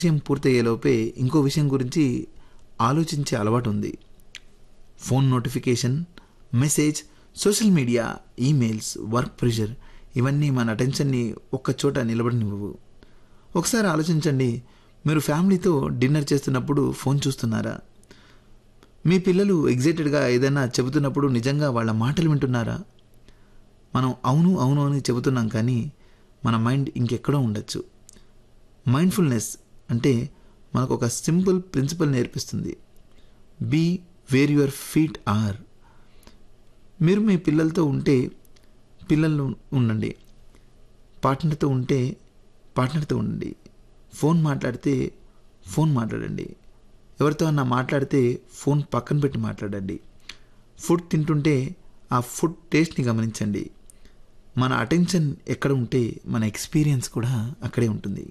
విషయం పూర్తయ్యేలోపే ఇంకో విషయం గురించి ఆలోచించే అలవాటు ఉంది phone notification message social media emails work pressure ఇవన్నీ మన అటెన్షన్ని ఒక్కచోట నిలబడనివ్వవు ఒకసారి ఆలోచించండి మీరు ఫ్యామిలీతో డిన్నర్ చేస్తున్నప్పుడు ఫోన్ చూస్తున్నారా మీ పిల్లలు ఎగ్జైటెడ్గా ఏదైనా చెబుతున్నప్పుడు నిజంగా వాళ్ళ మాటలు వింటున్నారా మనం అవును అవును అని చెబుతున్నాం కానీ మన మైండ్ ఇంకెక్కడో ఉండొచ్చు మైండ్ఫుల్నెస్ అంటే మనకు ఒక సింపుల్ ప్రిన్సిపల్ నేర్పిస్తుంది be where your feet are మీరు మీ పిల్లలతో ఉంటే పిల్లలు ఉండండి పార్ట్నర్తో ఉంటే పార్ట్నర్తో ఉండండి ఫోన్ మాట్లాడితే ఫోన్ మాట్లాడండి ఎవరితో అన్నా మాట్లాడితే ఫోన్ పక్కన పెట్టి మాట్లాడండి ఫుడ్ తింటుంటే ఆ ఫుడ్ టేస్ట్ని గమనించండి మన అటెన్షన్ ఎక్కడ ఉంటే మన ఎక్స్పీరియన్స్ కూడా అక్కడే ఉంటుంది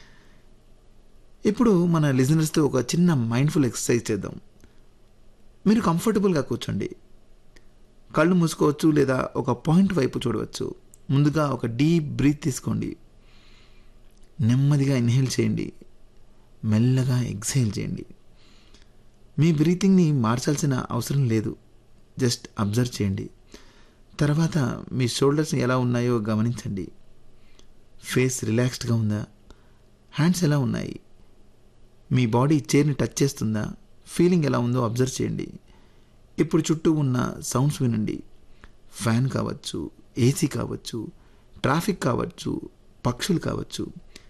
ఇప్పుడు మన లిజనర్స్తో ఒక చిన్న మైండ్ఫుల్ ఎక్సర్సైజ్ చేద్దాం మీరు కంఫర్టబుల్గా కూర్చోండి కళ్ళు మూసుకోవచ్చు లేదా ఒక పాయింట్ వైపు చూడవచ్చు ముందుగా ఒక డీప్ బ్రీత్ తీసుకోండి నెమ్మదిగా ఇన్హేల్ చేయండి మెల్లగా ఎక్సైల్ చేయండి మీ బ్రీతింగ్ని మార్చాల్సిన అవసరం లేదు జస్ట్ అబ్జర్వ్ చేయండి తర్వాత మీ షోల్డర్స్ ఎలా ఉన్నాయో గమనించండి ఫేస్ రిలాక్స్డ్గా ఉందా హ్యాండ్స్ ఎలా ఉన్నాయి మీ బాడీ చైర్ని టచ్ చేస్తుందా ఫీలింగ్ ఎలా ఉందో అబ్జర్వ్ చేయండి ఇప్పుడు చుట్టూ ఉన్న సౌండ్స్ వినండి ఫ్యాన్ కావచ్చు ఏసీ కావచ్చు ట్రాఫిక్ కావచ్చు పక్షులు కావచ్చు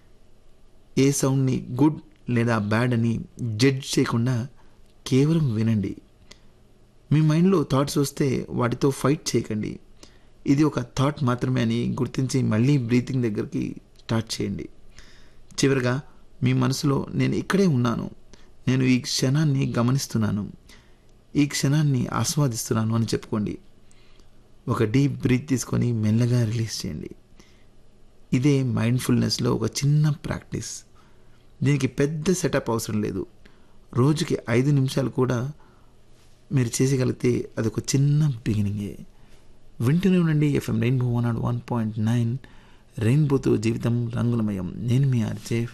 ఏ సౌండ్ని గుడ్ లేదా బ్యాడ్ అని జడ్జ్ చేయకుండా కేవలం వినండి మీ మైండ్లో థాట్స్ వస్తే వాటితో ఫైట్ చేయకండి ఇది ఒక థాట్ మాత్రమే అని గుర్తించి మళ్ళీ బ్రీతింగ్ దగ్గరికి స్టార్ట్ చేయండి చివరిగా మీ మనసులో నేను ఇక్కడే ఉన్నాను నేను ఈ క్షణాన్ని గమనిస్తున్నాను ఈ క్షణాన్ని ఆస్వాదిస్తున్నాను అని చెప్పుకోండి ఒక డీప్ బ్రీత్ తీసుకొని మెల్లగా రిలీజ్ చేయండి ఇదే మైండ్ఫుల్నెస్లో ఒక చిన్న ప్రాక్టీస్ దీనికి పెద్ద సెటప్ అవసరం లేదు రోజుకి ఐదు నిమిషాలు కూడా మీరు చేసగలిగితే అదొక చిన్న బిగినింగే వింటూనే ఉండండి FM rainbow one nought one point nine రెయిన్బోతో జీవితం రంగులమయం నేను మీ ఆర్జే